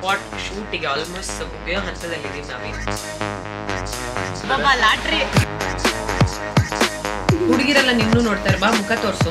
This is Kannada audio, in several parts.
ಪಾಟ್ ಶೂಟಿಗೆ ಆಲ್ಮೋಸ್ಟ್ ಮುಗಿಯೋ ಹಂತದಲ್ಲಿದ್ದೀವಿ ನಾವೀಗ ಲಾಟ್ರಿ ಹುಡುಗಿರೆಲ್ಲ ನಿನ್ನೂ ನೋಡ್ತಾರೆ ಬಾ ಮುಖ ತೋರ್ಸು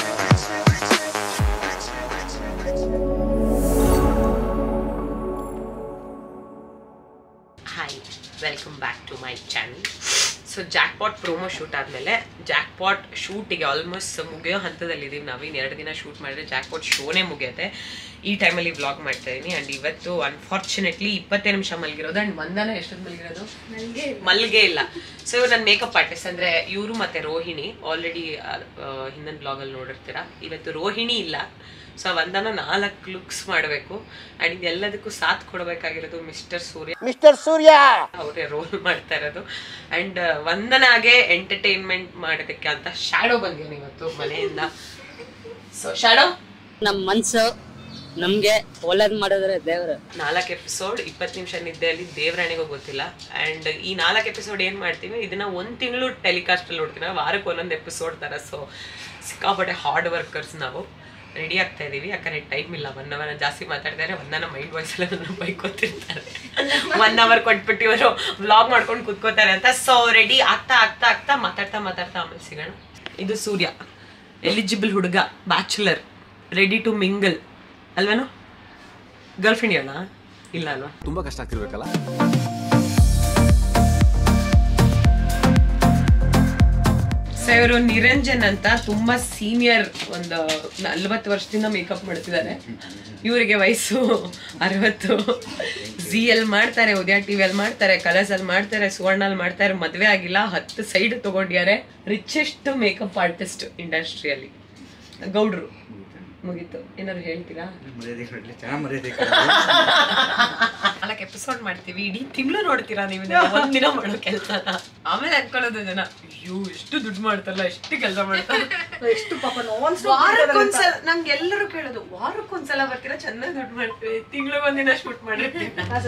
hi welcome back to my channel so jackpot promo shoot ಆದಮೇಲೆ ಜಾಕ್ ಪಾಟ್ ಶೂಟಿಗೆ ಆಲ್ಮೋಸ್ಟ್ ಮುಗಿಯೋ ಹಂತದಲ್ಲಿದ್ದೀವಿ ನಾವು ಇನ್ನು ಎರಡು ದಿನ ಶೂಟ್ ಮಾಡಿದ್ರೆ ಜಾಕ್ ಪಾಟ್ ಶೋನೇ ಮುಗಿಯುತ್ತೆ ಈ ಟೈಮಲ್ಲಿ ವ್ಲಾಗ್ ಮಾಡ್ತಾ ಇದ್ದೀನಿ ಆ್ಯಂಡ್ ಇವತ್ತು ಅನ್ಫಾರ್ಚುನೇಟ್ಲಿ ಇಪ್ಪತ್ತೇ ನಿಮಿಷ ಮಲಗಿರೋದು ಆ್ಯಂಡ್ ಮಂದನ ಎಷ್ಟೊತ್ತು ಮಲಗಿರೋದು ಮಲ್ಗೆ ಇಲ್ಲ ಸೊ ಇವ್ರು ನನ್ನ ಮೇಕಪ್ ಆರ್ಟಿಸ್ಟ್ ಅಂದ್ರೆ ಇವರು ಮತ್ತೆ ರೋಹಿಣಿ ಆಲ್ರೆಡಿ ಹಿಂದಿನ ಬ್ಲಾಗಲ್ಲಿ ನೋಡಿರ್ತೀರಾ ಇವತ್ತು ರೋಹಿಣಿ ಇಲ್ಲ ಸೊ ವಂದನ ನಾಲ್ಕು ಲುಕ್ಸ್ ಮಾಡಬೇಕು ಅಂಡ್ ಇದೆಲ್ಲದಕ್ಕೂ ಸಾಥ್ ಕೊಡಬೇಕಾಗಿರೋದು ಮಿಸ್ಟರ್ ಸೂರ್ಯ ಮಿಸ್ಟರ್ ಸೂರ್ಯ ಅವರೇ ರೋಲ್ ಮಾಡ್ತಾ ಇರೋದು ಅಂಡ್ ವಂದನಾಗೆ ಎಂಟರ್ಟೈನ್ಮೆಂಟ್ ಮಾಡೋದಕ್ಕೆ ಅಂತ ಶಾಡೋ ಬಂದಿದ್ದೀನಿ ಇವತ್ತು ಮನೆಯಿಂದ ಸೊ ಶಾಡೋ ನಮ್ ಮನ್ಸು ನಮ್ಗೆ ಒಳ್ಳೇದ್ ಮಾಡಿದ್ರೆ ದೇವ್ರು ನಾಲ್ಕು ಎಪಿಸೋಡ್ ಇಪ್ಪತ್ತು ನಿಮಿಷ ನಿದ್ದೆಯಲ್ಲಿ ದೇವರಾಣಿಗೂ ಗೊತ್ತಿಲ್ಲ ಆ್ಯಂಡ್ ಈ ನಾಲ್ಕು ಎಪಿಸೋಡ್ ಏನು ಮಾಡ್ತೀವಿ ಇದನ್ನ ಒಂದು ತಿಂಗಳು ಟೆಲಿಕಾಸ್ಟಲ್ಲಿ ನೋಡ್ತೀವಿ ನಾವು ವಾರಕ್ಕೆ ಒಂದೊಂದು ಎಪಿಸೋಡ್ ಥರ ಸೊ ಸಿಕ್ಕಾಪಟ್ಟೆ ಹಾರ್ಡ್ ವರ್ಕರ್ಸ್ ನಾವು ರೆಡಿ ಆಗ್ತಾ ಇದೀವಿ ಯಾಕಂದ್ರೆ ಟೈಮ್ ಇಲ್ಲ ಒನ್ ಅವರ್ ಜಾಸ್ತಿ ಮಾತಾಡ್ತಾರೆ ಒಂದನ ಮೈಂಡ್ ವಾಯ್ಸ್ ಎಲ್ಲ ನನ್ನ ಬೈಕೋತಿರ್ತಾರೆ ಒನ್ ಅವರ್ ಕೊಟ್ಬಿಟ್ಟು ಇವರು ವ್ಲಾಗ್ ಮಾಡ್ಕೊಂಡು ಕುತ್ಕೋತಾರೆ ಅಂತ ಸೊ ರೆಡಿ ಆಗ್ತಾ ಆಗ್ತಾ ಆಗ್ತಾ ಮಾತಾಡ್ತಾ ಮಾತಾಡ್ತಾ ಆಮೇಲೆ ಸಿಗೋಣ ಇದು ಸೂರ್ಯ ಎಲಿಜಿಬಲ್ ಹುಡುಗ ಬ್ಯಾಚುಲರ್ ರೆಡಿ ಟು ಮಿಂಗಲ್ ಅಲ್ವೇನೋ ಗರ್ಲ್ ಫ್ರೆಂಡ್ ಹೇಳ ಇಲ್ಲ ಅಲ್ವಾ ತುಂಬಾ ಕಷ್ಟ ಆಗ್ತಿರ್ಬೇಕಲ್ಲ ಸೊ ಇವರು ನಿರಂಜನ್ ಅಂತ ತುಂಬಾ ಸೀನಿಯರ್ ಒಂದು ನಲ್ವತ್ತು ವರ್ಷದಿಂದ ಮೇಕಪ್ ಮಾಡ್ತಿದ್ದಾರೆ ಇವರಿಗೆ ವಯಸ್ಸು ಅರವತ್ತು ಜಿ ಎಲ್ ಮಾಡ್ತಾರೆ ಉದಯ ಟಿವಿ ಅಲ್ಲಿ ಮಾಡ್ತಾರೆ ಕಲರ್ಸ್ ಅಲ್ಲಿ ಮಾಡ್ತಾರೆ ಸುವರ್ಣಲ್ಲಿ ಮಾಡ್ತಾರೆ ಮದ್ವೆ ಆಗಿಲ್ಲ ಹತ್ತು ಸೈಡ್ ತಗೊಂಡಿದ್ದಾರೆ ರಿಚೆಸ್ಟ್ ಮೇಕಪ್ ಆರ್ಟಿಸ್ಟ್ ಇಂಡಸ್ಟ್ರಿಯಲ್ಲಿ ಗೌಡ್ರು ಮುಗೀತು ಏನಾದ್ರು ಹೇಳ್ತೀರಾ ನಾಲ್ಕು ಎಪಿಸೋಡ್ ಮಾಡ್ತೀವಿ ಇಡೀ ತಿಂಗಳು ನೋಡ್ತೀರಾ ನೀವು ಇದನ್ನ ಒಂದಿನ ಮಾಡೋ ಕೆಲಸನ ಆಮೇಲೆ ಅನ್ಕೊಳ್ಳೋದು ಜನ ಅಯ್ಯೋ ಎಷ್ಟು ದುಡ್ಡು ಮಾಡ್ತಾರಲ್ಲ ಎಷ್ಟು ಕೆಲಸ ಮಾಡ್ತಾರೆ ಎಷ್ಟು ಪಾಪ ನಾನ್ ವಾರಕ್ಕೊಂದ್ಸಲ ನಂಗೆ ಎಲ್ಲರೂ ಕೇಳೋದು ವಾರಕ್ಕೊಂದ್ಸಲ ಬರ್ತೀರಾ ಚೆನ್ನಾಗಿ ದುಡ್ಡು ಮಾಡ್ತೀವಿ ತಿಂಗಳಿಗೆ ಒಂದಿನ ಶೂಟ್ ಮಾಡಿರ್ತೀವಿ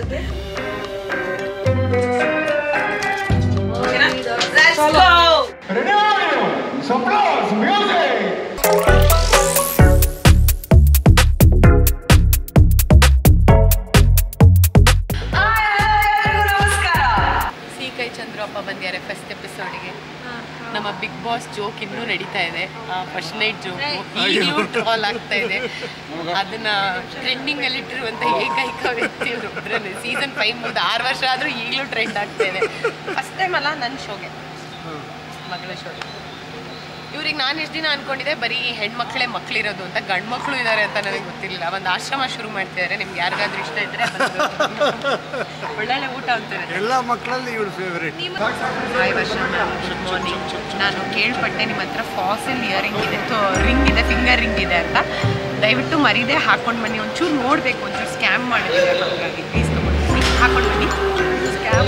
ಓಕೆನಾ? Let's go! ಸಿ ಕೈ ಚಂದ್ರಪ್ಪ ಬಂದಿದ್ದಾರೆ ಫಸ್ಟ್ ಎಪಿಸೋಡ್ಗೆ ನಮ್ಮ ಬಿಗ್ ಬಾಸ್ ಜೋಕ್ ಇನ್ನೂ ನಡೀತಾ ಇದೆ ಫಸ್ಟ್ ನೈಟ್ ಜೋಕ್ ಈಗಲೂ ಟ್ರಾಲ್ ಆಗ್ತಾ ಇದೆ ಅದನ್ನ ಟ್ರೆಂಡಿಂಗ್ ಅಲ್ಲಿ ಇಟ್ಟಿರುವಂತ ಏಕೈಕ ವ್ಯಕ್ತಿ ಒಬ್ಬರೇ ಸೀಸನ್ ಫೈವ್ ಮುಗಿದು ಆರು ವರ್ಷ ಆದ್ರೂ ಈಗಲೂ ಟ್ರೆಂಡ್ ಆಗ್ತಾ ಇದೆ ಫಸ್ಟ್ ಟೈಮ್ ಅಲ್ಲ ನನ್ನ ಶೋಗೆ ಮಗಳ ಶೋಗೆ ಇವ್ರಿಗೆ ನಾನು ಎಷ್ಟು ದಿನ ಅನ್ಕೊಂಡಿದ್ದೆ ಬರೀ ಹೆಣ್ಮಕ್ಳೇ ಮಕ್ಳಿರೋದು ಅಂತ ಗಂಡು ಮಕ್ಕಳು ಇದ್ದಾರೆ ಅಂತ ನನಗೆ ಗೊತ್ತಿರಲಿಲ್ಲ ಒಂದು ಆಶ್ರಮ ಶುರು ಮಾಡ್ತಿದ್ದಾರೆ ನಿಮ್ಗೆ ಯಾರಿಗಾದ್ರೂ ಇಷ್ಟ ಇದ್ರೆ ಬಂದು ಒಳ್ಳೊಳ್ಳೆ ಊಟ ಅಂತಾರೆ ಎಲ್ಲ ಮಕ್ಕಳಲ್ಲಿ ಇವಳು favourite hi Varsha good morning ನಾನು ಕೇಳ್ಪಟ್ಟೆ ನಿಮ್ಮ ಹತ್ರ ಫಾಸಿಲ್ ಇಯರಿಂಗ್ ಇದೆ ರಿಂಗ್ ಇದೆ ಫಿಂಗರ್ ರಿಂಗ್ ಇದೆ ಅಂತ ದಯವಿಟ್ಟು ಮರಿದೆ ಹಾಕೊಂಡು ಬನ್ನಿ ಒಂಚೂರು ನೋಡಬೇಕು ಒಂಚೂರು ಸ್ಕ್ಯಾಮ್ ಮಾಡಿದ್ದಾರೆ ಹಾಗಾಗಿ ಪ್ಲೀಸ್ ತಗೊಂಡು ಹಾಕೊಂಡು ಬನ್ನಿ ಸ್ಕ್ಯಾಮ್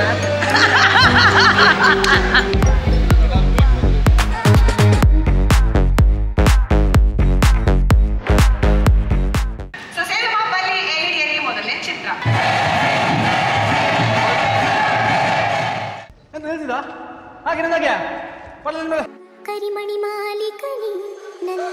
ಮೊದಲನೇ ಚಿತ್ರ ಕರಿಮಣಿ ಮಾಲೀಕನಿ ನನ್ನ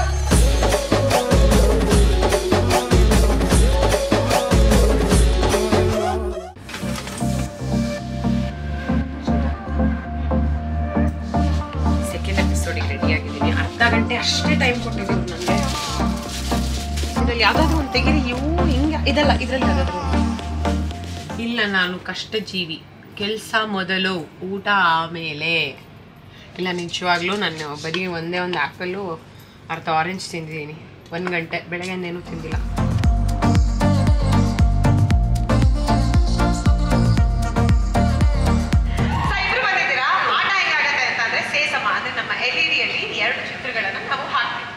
ಸೆಕೆಂಡ್ ಎಪಿಸೋಡಿಗೆ ರೆಡಿ ಆಗಿದ್ದೀನಿ ಅರ್ಧ ಗಂಟೆ ಅಷ್ಟೇ ಟೈಮ್ ಕೊಟ್ಟಿದ್ದೀವಿ ನನಗೆ ಇದ್ರಲ್ಲಿ ಯಾವ್ದಾದ್ರು ಒಂದು ತೆಗೀರಿ ಇವು ಹಿಂಗೆ ಇದಲ್ಲ ಇದ್ರಲ್ಲಿ ಯಾವ್ದಾದ್ರು ಇಲ್ಲ ನಾನು ಕಷ್ಟ ಜೀವಿ ಕೆಲಸ ಮೊದಲು ಊಟ ಆಮೇಲೆ ಇಲ್ಲ ನಿಜವಾಗ್ಲೂ ನಾನು ಬರೀ ಒಂದೇ ಒಂದು ಆ್ಯಪಲ್ಲು ಅರ್ಧ ಆರೆಂಜ್ ತಿಂದಿದ್ದೀನಿ ಒಂದು ಗಂಟೆ ಬೆಳಗ್ಗೆನೇನು ತಿಂದಿಲ್ಲ ಆಟ ಹೇಗಾಗತ್ತೆ ಅಂತಂದ್ರೆ ಸೇಸಮ ಅಂದ್ರೆ ನಮ್ಮ ಎಲ್ ಇ ಡಿಯಲ್ಲಿ ಎರಡು ಚಿತ್ರಗಳನ್ನ ನಾವು ಹಾಕ್ತೀವಿ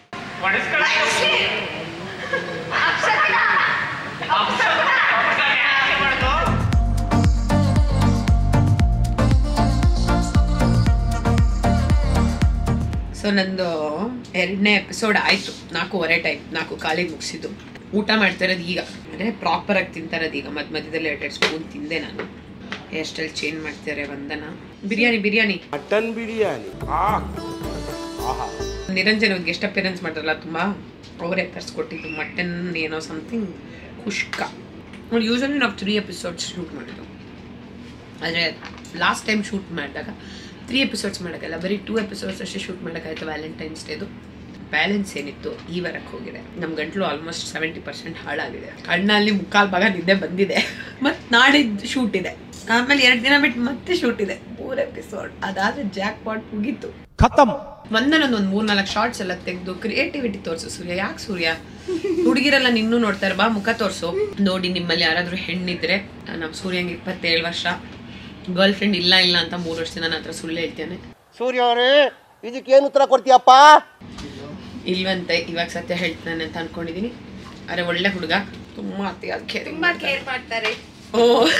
ಸೊ ನಂದು ಎರಡನೇ ಎಪಿಸೋಡ್ ಆಯಿತು ನಾಲ್ಕೂವರೆ ಟೈಮ್ ನಾಲ್ಕು ಕಾಲಿಗೆ ಮುಗಿಸಿದ್ದು ಊಟ ಮಾಡ್ತಾ ಇರೋದು ಈಗ ಅಂದರೆ ಪ್ರಾಪರಾಗಿ ತಿಂತಾ ಇರೋದು ಈಗ ಮಧ್ಯ ಮಧ್ಯದಲ್ಲಿ ಎರಡೆರಡು ಸ್ಪೂನ್ ತಿಂದೆ ನಾನು ಹೇರ್ ಸ್ಟೈಲ್ ಚೇಂಜ್ ಮಾಡ್ತಾರೆ ವಂದನ ಬಿರಿಯಾನಿ ಬಿರಿಯಾನಿ ಮಟನ್ ಬಿರಿಯಾನಿ ಆ ನಿರಂಜನ್ ಒಂದು ಗೆಸ್ಟ್ ಅಪಿಯರೆನ್ಸ್ ಮಾಡ್ರಲ್ಲ ತುಂಬ ಅವರೇ ತರಿಸ್ಕೊಟ್ಟಿದ್ದು ಮಟನ್ ಏನೋ ಸಮಥಿಂಗ್ ಕುಷ್ಕ ಯೂಶಲಿ ನಾವು ತ್ರೀ ಎಪಿಸೋಡ್ಸ್ ಶೂಟ್ ಮಾಡಿದ್ದು ಆದರೆ ಲಾಸ್ಟ್ ಟೈಮ್ ಶೂಟ್ ಮಾಡಿದಾಗ ತ್ರೀ ಎಪಿಸೋಡ್ಸ್ ಮಾಡೋಕ್ಕಲ್ಲ ಬರೀ ಟೂ ಎಪಿಸೋಡ್ಸ್ ಅಷ್ಟೇ ಶೂಟ್ ಮಾಡೋಕ್ಕಾಯ್ತು ವ್ಯಾಲೆಂಟೈನ್ಸ್ ಡೇದು ಬ್ಯಾಲೆನ್ಸ್ ಏನಿತ್ತು ಈ ವಾರಕ್ಕೆ ಹೋಗಿದೆ ನಮ್ಮ ಗಂಟ್ಲು ಆಲ್ಮೋಸ್ಟ್ ಸೆವೆಂಟಿ ಪರ್ಸೆಂಟ್ ಹಾಳಾಗಿದೆ ಕಣ್ಣಲ್ಲಿ ಮುಕ್ಕಾಲು ಭಾಗ ನಿದ್ದೆ ಬಂದಿದೆ ಮತ್ತು ನಾಡಿದ್ದು ಶೂಟ್ ಇದೆ ಆಮೇಲೆ ಎರಡು ದಿನ ಬಿಟ್ಟು ಮತ್ತೆ ಶೂಟ್ ಇದೆ ಮೂರು ಎಪಿಸೋಡ್ ಅದಾದ್ರೆ ಜಾಕ್ ಪಾಟ್ ಮುಗೀತು ಖತಮ್ ಒಂದನೊಂದು ಒಂದು ಮೂರ್ ನಾಲ್ಕು ಶಾರ್ಟ್ಸ್ ಎಲ್ಲ ತೆಗೆದು ಕ್ರಿಯೇಟಿವಿಟಿ ತೋರಿಸು ಸೂರ್ಯ ಯಾಕೆ ಸೂರ್ಯ ಹುಡುಗಿರೆಲ್ಲ ನಿನ್ನೂ ನೋಡ್ತಾರೆ ಬಾ ಮುಖ ತೋರಿಸು ನೋಡಿ ನಿಮ್ಮಲ್ಲಿ ಯಾರಾದ್ರೂ ಹೆಣ್ಣಿದ್ರೆ ನಮ್ಮ ಸೂರ್ಯಂಗೆ ಇಪ್ಪತ್ತೇಳು ವರ್ಷ ಗರ್ಲ್ ಫ್ರೆಂಡ್ ಇಲ್ಲ ಇಲ್ಲ ಅಂತ ಮೂರು ವರ್ಷದಿಂದ ನನ್ನ ಹತ್ರ ಸುಳ್ಳು ಹೇಳ್ತೇನೆ ಸೂರ್ಯ ಅವರೇ ಇದಕ್ಕೇನು ಉತ್ತರ ಕೊಡ್ತೀಯಪ್ಪ ಇಲ್ವಂತೆ ಇವಾಗ ಸತ್ಯ ಹೇಳ್ತಾನೆ ಅಂತ ಅನ್ಕೊಂಡಿದೀನಿ ಅರೆ ಒಳ್ಳೆ ಹುಡುಗ ತುಂಬಾ ಅತಿಯಾದ ಕೇರ್ ತುಂಬಾ ಕೇರ್ ಮಾಡ್ತಾರೆ ಓ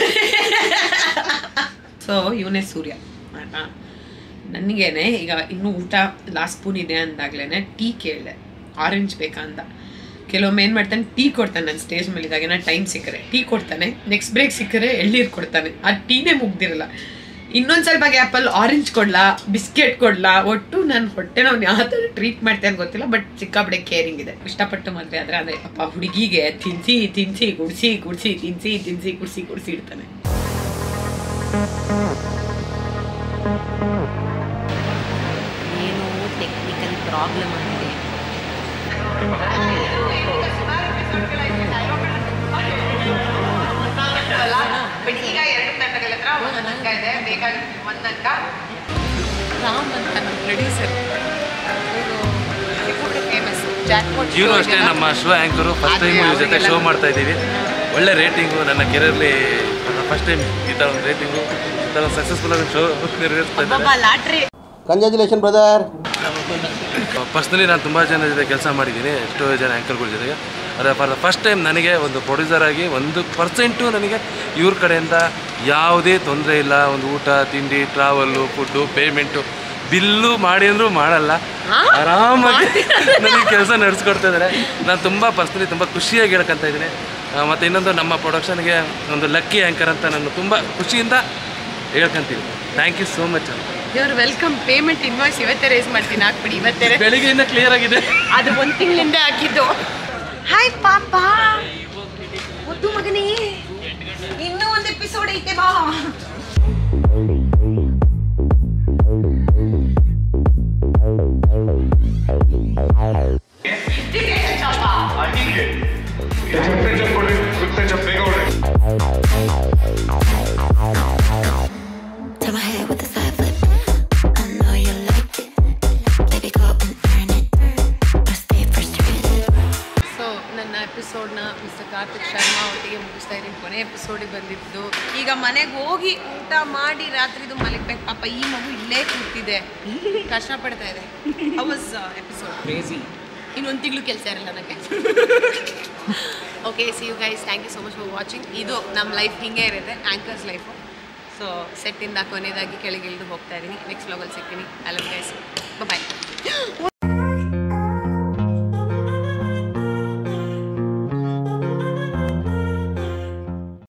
ಸೊ ಇವನೇ ಸೂರ್ಯ ಆಯ್ತಾ ನನಗೇನೆ ಈಗ ಇನ್ನೂ ಊಟ ಲಾಸ್ಟ್ ಸ್ಪೂನ್ ಇದೆ ಅಂದಾಗ್ಲೇ ಟೀ ಕೇಳಿದೆ ಆರೆಂಜ್ ಬೇಕಾ ಅಂತ ಕೆಲವೊಮ್ಮೆ ಏನು ಮಾಡ್ತಾನೆ ಟೀ ಕೊಡ್ತಾನೆ ನಾನು ಸ್ಟೇಜ್ ಮೇಲೆ ಇದ್ದಾಗೇನ ಟೈಮ್ ಸಿಕ್ಕರೆ ಟೀ ಕೊಡ್ತಾನೆ ನೆಕ್ಸ್ಟ್ ಬ್ರೇಕ್ ಸಿಕ್ಕರೆ ಎಳ್ನೀರು ಕೊಡ್ತಾನೆ ಆ ಟೀನೇ ಮುಗ್ದಿರಲ್ಲ ಇನ್ನೊಂದು ಸ್ವಲ್ಪ ಗ್ಯಾಪಲ್ಲಿ ಆರೆಂಜ್ ಕೊಡ್ಲಾ ಬಿಸ್ಕೆಟ್ ಕೊಡ್ಲಾ ಒಟ್ಟು ನಾನು ಹೊಟ್ಟೆ ನಾವು ಯಾವ ಥರ ಟ್ರೀಟ್ ಮಾಡ್ತೇನೆ ಗೊತ್ತಿಲ್ಲ ಬಟ್ ಸಿಕ್ಕಾಪಟ್ಟೆ ಕೇರಿಂಗ್ ಇದೆ ಇಷ್ಟಪಟ್ಟು ಮದುವೆ ಆದರೆ ಅದೇ ಅಪ್ಪ ಹುಡುಗಿಗೆ ತಿನ್ಸಿ ತಿನ್ಸಿ ಗುಡ್ಸಿ ಗುಡ್ಸಿ ತಿನ್ಸಿ ತಿನ್ಸಿ ಗುಡ್ಸಿ ಗುಡ್ಸಿ ಇಡ್ತಾನೆ ಏನೋ ಟೆಕ್ನಿಕಲ್ ಪ್ರಾಬ್ಲಮ್ ಆಗಿದೆ ರಾಮ್ ಅಂತ ನಮ್ಮ ಪ್ರೊಡ್ಯೂಸರ್ ಫೇಮಸ್ ಜಾಕ್ಪಾಟ್ ಇವನು ಅಷ್ಟೇ ನಮ್ಮ ಶೋ ಆ್ಯಂಕರು ಫಸ್ಟ್ ಟೈಮ್ ಇವ್ರ ಜೊತೆ ಶೋ ಮಾಡ್ತಾ ಇದ್ದೀವಿ ಒಳ್ಳೆ ರೇಟಿಂಗು ನನ್ನ ಕೆರಿಯರ್ಲಿ ಫಸ್ಟ್ ಟೈಮ್ ಈ ಥರ ಒಂದು ರೇಟಿಂಗು ಈ ಥರ ಒಂದು ಸಕ್ಸಸ್ಫುಲ್ ಆಗಿ ಶೋ ನೆರವೇರಿಸ್ತಾ ಇದ್ದಾರೆ ಲಾಟ್ರಿ ಕಂಗ್ರ್ಯಾಚುಲೇಷನ್ ಬ್ರದರ್ ಪರ್ಸ್ನಲಿ ನಾನು ತುಂಬ ಜನ ಜೊತೆ ಕೆಲಸ ಮಾಡಿದ್ದೀನಿ ಎಷ್ಟೋ ಜನ ಆ್ಯಂಕರ್ಗಳ ಜೊತೆಗೆ ಆದರೆ ಫಾರ್ ದ ಫಸ್ಟ್ ಟೈಮ್ ನನಗೆ ಒಂದು ಪ್ರೊಡ್ಯೂಸರ್ ಆಗಿ ಒಂದು ಪರ್ಸೆಂಟು ನನಗೆ ಇವ್ರ ಕಡೆಯಿಂದ ಯಾವುದೇ ತೊಂದರೆ ಇಲ್ಲ ಒಂದು ಊಟ ತಿಂಡಿ ಟ್ರಾವೆಲ್ಲು ಫುಡ್ಡು ಪೇಮೆಂಟು ಬಿಲ್ಲು ಮಾಡಿ ಅಂದರೂ ಮಾಡಲ್ಲ ಆರಾಮಾಗಿ ನನಗೆ ಕೆಲಸ ನಡೆಸ್ಕೊಡ್ತಾ ಇದ್ದಾರೆ ನಾನು ತುಂಬ ಪರ್ಸ್ನಲಿ ತುಂಬ ಖುಷಿಯಾಗಿ ಹೇಳ್ಕೊಂತ ಇದ್ದೀನಿ ಆ, ಮತ್ತು ಇನ್ನೊಂದು ನಮ್ಮ ಪ್ರೊಡಕ್ಷನ್ಗೆ ಒಂದು ಲಕ್ಕಿ ಆ್ಯಂಕರ್ ಅಂತ ನಾನು ತುಂಬ ಖುಷಿಯಿಂದ ಹೇಳ್ಕೊಂತೀನಿ ಥ್ಯಾಂಕ್ ಯು ಸೋ ಮಚ್ ಇವ್ರು ವೆಲ್ಕಮ್ ಪೇಮೆಂಟ್ ಇನ್ವಾಯ್ಸ್ ಇವತ್ತೇ ರೇಸ್ ಮಾಡ್ತೀನಿ ಹಾಕ್ಬಿಡಿ ಇವತ್ತೇ ಬೆಳಿಗ್ಗೆಯಿಂದ ಕ್ಲಿಯರ್ ಆಗಿದೆ ಅದು ಒಂದು ತಿಂಗಳಿಂದ ಹಾಕಿದ್ದು ಹಾಯ್ ಪಾಪ ಮುದ್ದು ಮಗನೇ ಇನ್ನೂ ಒಂದು ಎಪಿಸೋಡ್ ಐತೆ ಬಾ To my head with a side flip. I know you liked it. Baby, go and earn it. But stay frustrated. So ನನ್ನ ಎಪಿಸೋಡ್ನ ಮಿಸ್ಟರ್ ಕಾರ್ತಿಕ್ ಶರ್ಮಾ ಒಟ್ಟಿಗೆ ಮುಗಿಸ್ತಾ ಇದ್ದೀನಿ ಕೊನೆ ಎಪಿಸೋಡಿಗೆ ಬಂದಿದ್ದು ಈಗ ಮನೆಗೆ ಹೋಗಿ ಊಟ ಮಾಡಿ ರಾತ್ರಿದು ಮಲಗಬೇಕು ಪಾಪ ಈ ಮಗು ಇಲ್ಲೇ ಕೂತಿದೆ ಕಷ್ಟಪಡ್ತಾ ಇದೆ ವಾಸ್ ಎಪಿಸೋಡ್ ಕ್ರೇಜಿ ಇನ್ನೊಂದು ತಿಂಗಳು ಕೆಲಸ ಇರಲ್ಲ ನನಗೆ okay see you guys thank you so much for watching ಇದು ನಮ್ಮ ಲೈಫ್ ಹಿಂಗೆ ಇರುತ್ತೆ ಆ್ಯಂಕರ್ಸ್ ಲೈಫು ಸೊ ಸೆಟ್ಟಿಂದ ಕೊನೆಯದಾಗಿ ಕೆಳಗಿಳಿದು ಹೋಗ್ತಾ ಇದ್ದೀನಿ ನೆಕ್ಸ್ಟ್ ವ್ಲಾಗಲ್ಲಿ ಸಿಗ್ತೀನಿ ಅಲ್ಲ ಗೈಸ್ ಬಾಯ್